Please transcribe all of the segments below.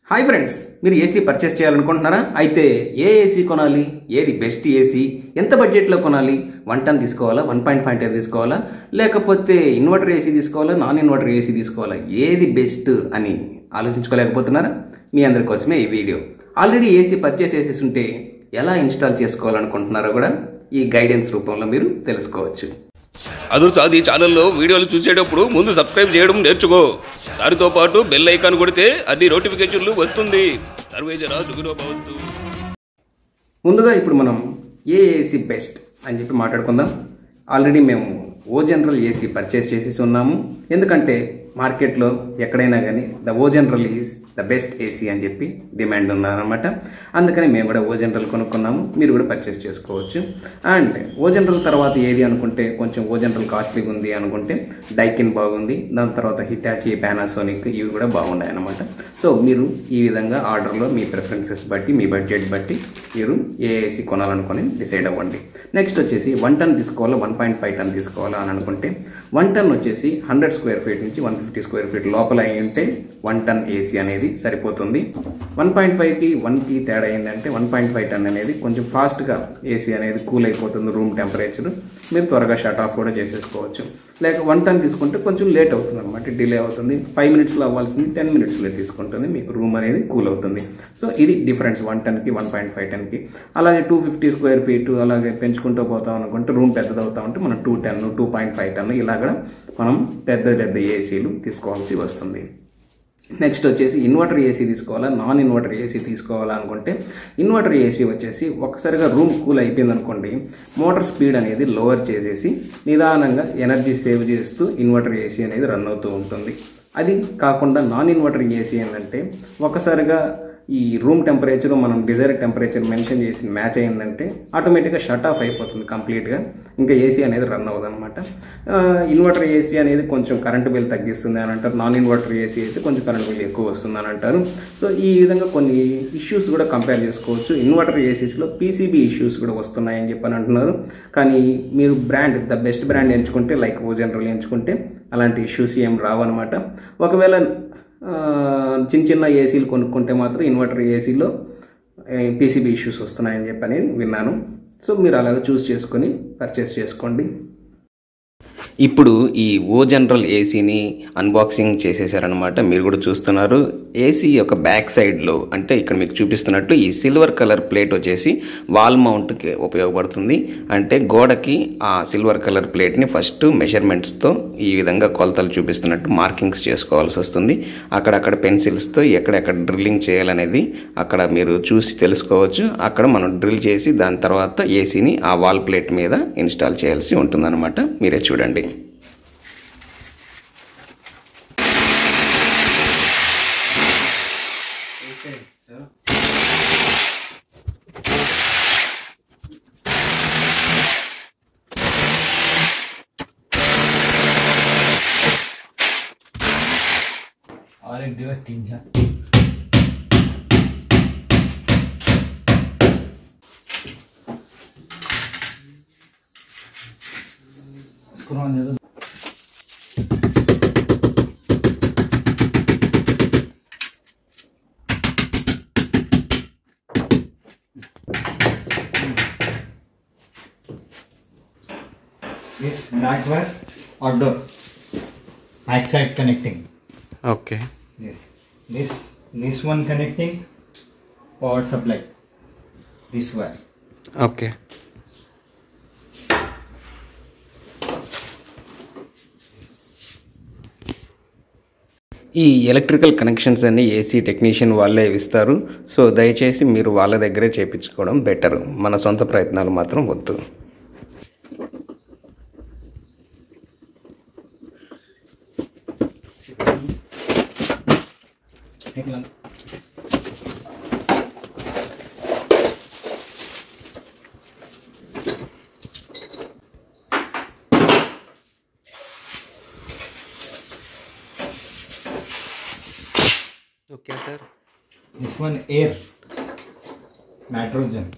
Hi friends మీరు AC purchase చేయాలనుకుంటున్నారా అయితే ఏ ఏసీ కొనాలి ఏది బెస్ట్ ఏసీ ఎంత బడ్జెట్లో కొనాలి వన్ టన్ తీసుకోవాలా వన్ పాయింట్ ఫైవ్ టన్ తీసుకోవాలా లేకపోతే ఇన్వర్టర్ ఏసీ తీసుకోవాలా నాన్ ఇన్వర్టర్ ఏసీ తీసుకోవాలా ఏది బెస్ట్ అని ఆలోచించుకోలేకపోతున్నారా మీ అందరి కోసమే ఈ వీడియో ఆల్రెడీ ఏసీ పర్చేస్ చేసేసి ఉంటే ఎలా ఇన్స్టాల్ చేసుకోవాలనుకుంటున్నారో కూడా ఈ గైడెన్స్ రూపంలో మీరు తెలుసుకోవచ్చు అదురు సాది ఛానల్లో వీడియోలు చూసేటప్పుడు ముందు సబ్స్క్రైబ్ చేయడం నేర్చుకో దానితో పాటు బెల్ ఐకాన్ కొడితే అన్ని నోటిఫికేషన్లు వస్తుంది సర్వేజన సుఖినో భవంతు ముందుగా ఇప్పుడు మనం ఏ ఏసీ బెస్ట్ అని చెప్పి మాట్లాడుకుందాం ఆల్రెడీ మేము ఓ జనరల్ ఏసీ పర్చేస్ చేసేసి ఉన్నాము ఎందుకంటే మార్కెట్లో ఎక్కడైనా కానీ the O General is the best AC అని చెప్పి డిమాండ్ ఉందన్నమాట అందుకని మేము కూడా ఓ జనరల్ కొనుక్కున్నాము మీరు కూడా పర్చేస్ చేసుకోవచ్చు అండ్ ఓ జనరల్ తర్వాత ఏది అనుకుంటే కొంచెం ఓ జనరల్ కాస్ట్లీగా ఉంది అనుకుంటే డైకిన్ బాగుంది దాని తర్వాత హిటాచి పానాసోనిక్ ఇవి కూడా బాగున్నాయి అన్నమాట సో మీరు ఈ విధంగా ఆర్డర్లో మీ ప్రిఫరెన్సెస్ బట్టి మీ బడ్జెట్ బట్టి మీరు ఏ ఏసీ కొనాలనుకొని డిసైడ్ అవ్వండి నెక్స్ట్ వచ్చేసి వన్ టన్ తీసుకోవాలా వన్ పాయింట్ ఫైవ్ టన్ తీసుకోవాలా అని అనుకుంటే వన్ టన్ వచ్చేసి హండ్రెడ్ స్క్వేర్ ఫీట్ నుంచి వన్ ఫిఫ్టీ స్క్వేర్ ఫీట్ లోపల అయి ఉంటే వన్ టన్ ఏసీ అనేది సరిపోతుంది వన్ పాయింట్ ఫైవ్కి వన్కి తేడా ఏంటంటే వన్ పాయింట్ ఫైవ్ టన్ అనేది కొంచెం ఫాస్ట్గా ఏసీ అనేది కూల్ అయిపోతుంది రూమ్ టెంపరేచర్ మీరు త్వరగా షట్ ఆఫ్ కూడా చేసేసుకోవచ్చు లేక వన్ టన్ తీసుకుంటే కొంచెం లేట్ అవుతుంది అనమాట డిలే అవుతుంది ఫైవ్ మినిట్స్లో అవ్వాల్సింది టెన్ మినిట్స్లో తీసుకుంటుంది మీకు రూమ్ అనేది కూల్ అవుతుంది సో ఇది డిఫరెన్స్ వన్ టన్కి వన్ పాయింట్ ఫైవ్ టన్కి అలాగే టూ ఫిఫ్టీ స్క్వేర్ ఫీట్ అలాగే పెంచుకుంటూ పోతాం అనుకుంటే రూమ్ పెద్దది అవుతా ఉంటే మనం two ten two point five ton ఇలాగ మనం పెద్ద పెద్ద ఏసీలు తీసుకోవాల్సి వస్తుంది నెక్స్ట్ వచ్చేసి ఇన్వర్టర్ ఏసీ తీసుకోవాలా నాన్ ఇన్వర్టర్ ఏసీ తీసుకోవాలా అనుకుంటే ఇన్వర్టర్ ఏసీ వచ్చేసి ఒక్కసారిగా రూమ్ కూల్ అయిపోయింది అనుకోండి మోటార్ స్పీడ్ అనేది లోవర్ చేసేసి నిదానంగా ఎనర్జీ సేవ్ చేస్తూ ఇన్వర్టర్ ఏసీ అనేది రన్ అవుతూ ఉంటుంది అది కాకుండా నాన్ ఇన్వర్టర్ ఏసీ ఏంటంటే ఒకసారిగా ఈ రూమ్ టెంపరేచర్ మనం డిజైర్ టెంపరేచర్ మెన్షన్ చేసి మ్యాచ్ అయిందంటే ఆటోమేటిక్గా షట్ ఆఫ్ అయిపోతుంది కంప్లీట్గా ఇంకా ఏసీ అనేది రన్ అవ్వదు అనమాట ఇన్వర్టర్ ఏసీ అనేది కొంచెం కరెంటు బిల్ తగ్గిస్తుంది అని అంటారు నాన్ ఇన్వర్టర్ ఏసీ అయితే కొంచెం కరెంట్ బిల్ ఎక్కువ వస్తుంది అని అంటారు సో ఈ విధంగా కొన్ని ఇష్యూస్ కూడా కంపేర్ చేసుకోవచ్చు ఇన్వర్టర్ ఏసీస్లో పీసీబీ ఇష్యూస్ కూడా వస్తున్నాయని చెప్పని అంటున్నారు కానీ మీరు బ్రాండ్ ద బెస్ట్ బ్రాండ్ ఎంచుకుంటే లైక్ ఓ జనరల్ ఎంచుకుంటే అలాంటి ఇష్యూస్ ఏం రావు అనమాట ఒకవేళ ఆ, చిన్న చిన్న ఏసీలు కొనుక్కుంటే మాత్రం ఇన్వర్టర్ ఏసీలో పీసీబీ ఇష్యూస్ వస్తున్నాయని చెప్పని విన్నాను సో మీరు అలాగ చూస్ చేసుకొని పర్చేస్ చేసుకోండి ఇప్పుడు ఈ ఓ జనరల్ ఏసీని అన్బాక్సింగ్ చేసేసారనమాట మీరు కూడా చూస్తున్నారు ఏసీ యొక్క బ్యాక్ సైడ్లో అంటే ఇక్కడ మీకు చూపిస్తున్నట్టు ఈ సిల్వర్ కలర్ ప్లేట్ వచ్చేసి వాల్ మౌంట్కి ఉపయోగపడుతుంది అంటే గోడకి ఆ సిల్వర్ కలర్ ప్లేట్ని ఫస్ట్ మెజర్మెంట్స్తో ఈ విధంగా కొలతలు చూపిస్తున్నట్టు మార్కింగ్స్ చేసుకోవాల్సి వస్తుంది అక్కడక్కడ పెన్సిల్స్తో ఎక్కడెక్కడ డ్రిల్లింగ్ చేయాలనేది అక్కడ మీరు చూసి తెలుసుకోవచ్చు అక్కడ మనం డ్రిల్ చేసి దాని తర్వాత ఏసీని ఆ వాల్ ప్లేట్ మీద ఇన్స్టాల్ చేయాల్సి ఉంటుందన్నమాట మీరే చూడండి और एक दिवस तीन चार इसको रहने दो This nut wire outdoor backside connecting. Okay This this this one connecting power supply. This wire. Okay ఈ ఎలక్ట్రికల్ కనెక్షన్స్ అన్ని ఏసీ టెక్నీషియన్ వాళ్ళే ఇస్తారు సో దయచేసి మీరు వాళ్ళ దగ్గరే చేయించుకోవడం బెటర్ మన సొంత ప్రయత్నాలు మాత్రం వద్దు okay sir This one air. Nitrogen.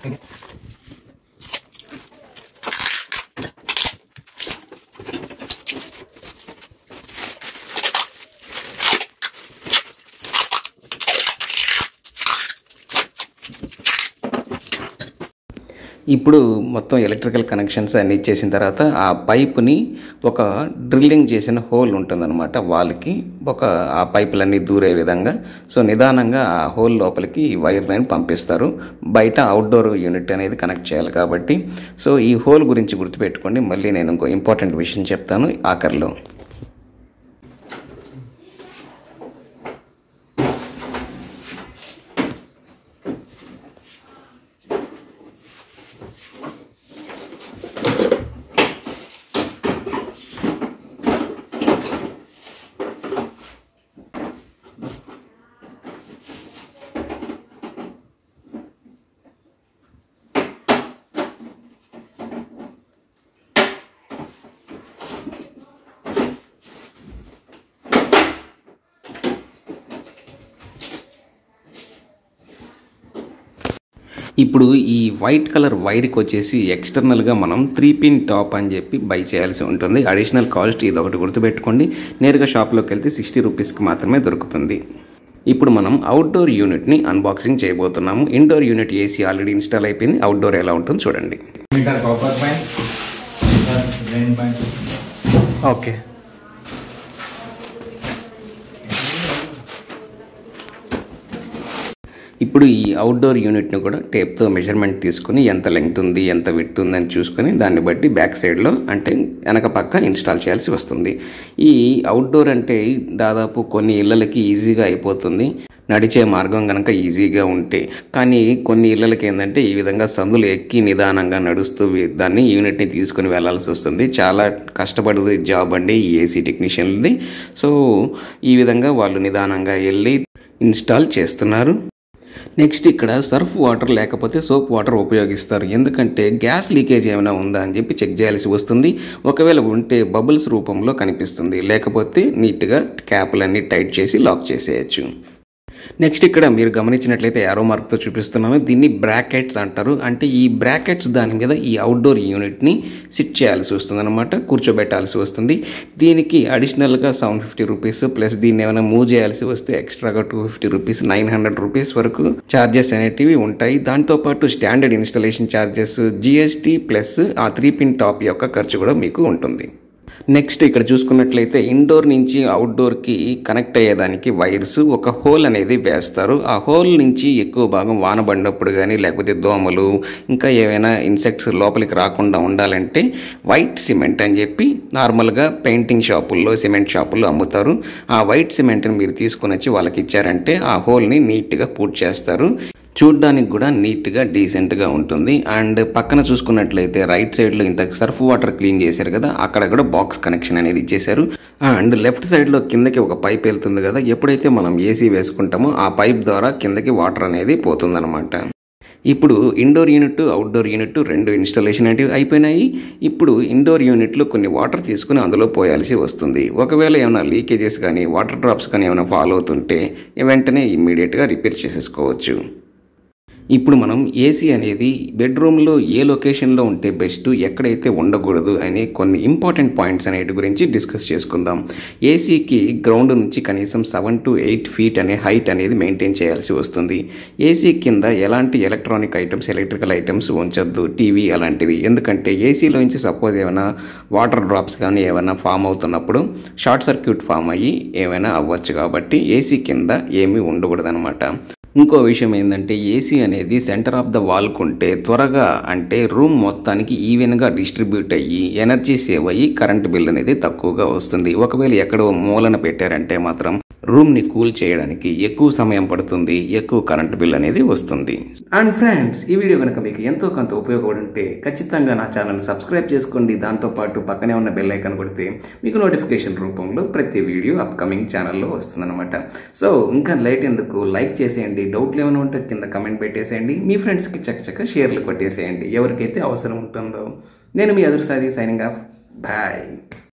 ఇప్పుడు మొత్తం ఎలక్ట్రికల్ కనెక్షన్స్ అన్ని ఇచ్చేసిన తర్వాత ఆ పైప్ని ఒక డ్రిల్లింగ్ చేసిన హోల్ ఉంటుందన్నమాట వాళ్ళకి ఒక ఆ పైపులన్నీ దూరే విధంగా సో నిదానంగా ఆ హోల్ లోపలికి వైర్ లైన్ పంపిస్తారు బయట అవుట్డోర్ యూనిట్ అనేది కనెక్ట్ చేయాలి కాబట్టి సో ఈ హోల్ గురించి గుర్తుపెట్టుకోండి మళ్ళీ నేను ఇంకో ఇంపార్టెంట్ విషయం చెప్తాను ఆఖరిలో ఇప్పుడు ఈ వైట్ కలర్ వైర్కి వచ్చేసి ఎక్స్టర్నల్గా మనం త్రీ పిన్ టాప్ అని చెప్పి బై చేయాల్సి ఉంటుంది అడిషనల్ కాస్ట్ ఇది ఒకటి గుర్తుపెట్టుకోండి నేరుగా షాప్లోకి వెళ్తే సిక్స్టీ రూపీస్కి మాత్రమే దొరుకుతుంది ఇప్పుడు మనం అవుట్డోర్ యూనిట్ని అన్బాక్సింగ్ చేయబోతున్నాము indoor unit AC already install అయిపోయింది అవుట్డోర్ ఎలా ఉంటుందో చూడండి metre copper point plus drain point okay ఇప్పుడు ఈ అవుట్డోర్ యూనిట్ని కూడా టేప్తో మెజర్మెంట్ తీసుకుని ఎంత లెంగ్త్ ఉంది ఎంత విడ్త్ ఉంది అని చూసుకొని దాన్ని బట్టి బ్యాక్ సైడ్లో అంటే వెనక పక్క ఇన్స్టాల్ చేయాల్సి వస్తుంది ఈ అవుట్డోర్ అంటే దాదాపు కొన్ని ఇళ్ళకి ఈజీగా అయిపోతుంది నడిచే మార్గం కనుక ఈజీగా ఉంటే కానీ కొన్ని ఇళ్ళకి ఏంటంటే ఈ విధంగా సందులు ఎక్కి నిదానంగా నడుస్తూ వీ- దాన్ని యూనిట్ని తీసుకొని వెళ్ళాల్సి వస్తుంది చాలా కష్టపడే జాబ్ అండి ఈ ఏసీ టెక్నీషియన్ది సో ఈ విధంగా వాళ్ళు నిదానంగా వెళ్ళి ఇన్స్టాల్ చేస్తున్నారు నెక్స్ట్ ఇక్కడ సర్ఫ్ వాటర్ లేకపోతే సోప్ వాటర్ ఉపయోగిస్తారు ఎందుకంటే గ్యాస్ లీకేజ్ ఏమైనా ఉందా అని చెప్పి చెక్ చేయాల్సి వస్తుంది ఒకవేళ ఉంటే బబుల్స్ రూపంలో కనిపిస్తుంది లేకపోతే నీట్గా క్యాప్లన్నీ టైట్ చేసి లాక్ చేసేయచ్చు నెక్స్ట్ ఇక్కడ మీరు గమనించినట్లయితే యారో మార్క్తో చూపిస్తున్నాము దీన్ని బ్రాకెట్స్ అంటారు అంటే ఈ బ్రాకెట్స్ దాని మీద ఈ అవుట్డోర్ యూనిట్ని సిట్ చేయాల్సి వస్తుంది అనమాట కూర్చోబెట్టాల్సి వస్తుంది దీనికి అడిషనల్గా సెవెన్ ఫిఫ్టీ రూపీస్ ప్లస్ దీన్ని ఏమైనా మూవ్ చేయాల్సి వస్తే ఎక్స్ట్రాగా two fifty rupees nine hundred rupees వరకు ఛార్జెస్ అనేటివి ఉంటాయి దాంతోపాటు standard installation charges GST plus ఆ త్రీ పిన్ టాప్ యొక్క ఖర్చు కూడా మీకు ఉంటుంది నెక్స్ట్ ఇక్కడ చూసుకున్నట్లయితే ఇండోర్ నుంచి అవుట్డోర్కి కనెక్ట్ అయ్యేదానికి వైర్స్ ఒక హోల్ అనేది వేస్తారు ఆ హోల్ నుంచి ఎక్కువ భాగం వాన పడినప్పుడు కానీ లేకపోతే దోమలు ఇంకా ఏవైనా ఇన్సెక్ట్స్ లోపలికి రాకుండా ఉండాలంటే వైట్ సిమెంట్ అని చెప్పి నార్మల్గా పెయింటింగ్ షాపుల్లో సిమెంట్ షాపుల్లో అమ్ముతారు ఆ వైట్ సిమెంట్ని మీరు తీసుకొని వచ్చి వాళ్ళకి ఇచ్చారంటే ఆ హోల్ని నీట్గా పూర్తి చేస్తారు చూడ్డానికి కూడా నీట్గా డీసెంట్గా ఉంటుంది అండ్ పక్కన చూసుకున్నట్లయితే రైట్ సైడ్లో ఇంత సర్ఫ్ వాటర్ క్లీన్ చేశారు కదా అక్కడ కూడా బాక్స్ కనెక్షన్ అనేది ఇచ్చేశారు అండ్ లెఫ్ట్ సైడ్లో కిందకి ఒక పైప్ వెళ్తుంది కదా ఎప్పుడైతే మనం ఏసీ వేసుకుంటామో ఆ పైప్ ద్వారా కిందకి వాటర్ అనేది పోతుందన్నమాట ఇప్పుడు ఇండోర్ యూనిట్ అవుట్డోర్ యూనిట్ రెండు ఇన్స్టాలేషన్ అనేవి అయిపోయినాయి ఇప్పుడు ఇండోర్ యూనిట్లో కొన్ని వాటర్ తీసుకుని అందులో పోయాల్సి వస్తుంది ఒకవేళ ఏమైనా లీకేజెస్ కానీ వాటర్ డ్రాప్స్ కానీ ఏమైనా ఫాలో అవుతుంటే వెంటనే ఇమ్మీడియట్గా రిపేర్ చేసేసుకోవచ్చు ఇప్పుడు మనం ఏసీ అనేది బెడ్రూమ్లో ఏ లొకేషన్లో ఉంటే బెస్ట్ ఎక్కడైతే ఉండకూడదు అనే కొన్ని ఇంపార్టెంట్ పాయింట్స్ అనేటి గురించి డిస్కస్ చేసుకుందాం ఏసీకి గ్రౌండ్ నుంచి కనీసం సెవెన్ టు ఎయిట్ ఫీట్ అనే హైట్ అనేది మెయింటైన్ చేయాల్సి వస్తుంది ఏసీ కింద ఎలాంటి ఎలక్ట్రానిక్ ఐటమ్స్ ఎలక్ట్రికల్ ఐటమ్స్ ఉంచొద్దు టీవీ అలాంటివి ఎందుకంటే ఏసీలో నుంచి సపోజ్ ఏమైనా వాటర్ డ్రాప్స్ కానీ ఏమైనా ఫామ్ అవుతున్నప్పుడు షార్ట్ సర్క్యూట్ ఫామ్ అయ్యి ఏమైనా అవ్వచ్చు కాబట్టి ఏసీ కింద ఏమీ ఉండకూడదు ఇంకో విషయం ఏంటంటే ఏసీ అనేది సెంటర్ ఆఫ్ ద వాల్కు ఉంటే త్వరగా అంటే రూమ్ మొత్తానికి ఈవెన్గా డిస్ట్రిబ్యూట్ అయ్యి ఎనర్జీ సేవ్ అయ్యి కరెంట్ బిల్ అనేది తక్కువగా వస్తుంది ఒకవేళ ఎక్కడో మూలన పెట్టారంటే మాత్రం రూమ్ని కూల్ చేయడానికి ఎక్కువ సమయం పడుతుంది ఎక్కువ కరెంట్ బిల్ అనేది వస్తుంది అండ్ ఫ్రెండ్స్ ఈ వీడియో కనుక మీకు ఎంతో కొంత ఉపయోగపడి ఉంటే ఖచ్చితంగా నా ఛానల్ సబ్స్క్రైబ్ చేసుకోండి దాంతోపాటు పక్కనే ఉన్న బెల్ ఐకాన్ కొడితే మీకు నోటిఫికేషన్ రూపంలో ప్రతి వీడియో అప్కమింగ్ ఛానల్లో వస్తుందన్నమాట సో ఇంకా లైట్ ఎందుకు లైక్ చేసేయండి డౌట్లు ఏమైనా ఉంటే కింద కమెంట్ పెట్టేసేయండి మీ ఫ్రెండ్స్కి చక్కచక్క షేర్లు కొట్టేసేయండి ఎవరికైతే అవసరం ఉంటుందో నేను మీ అదుర్సాది సైనింగ్ ఆఫ్ బాయ్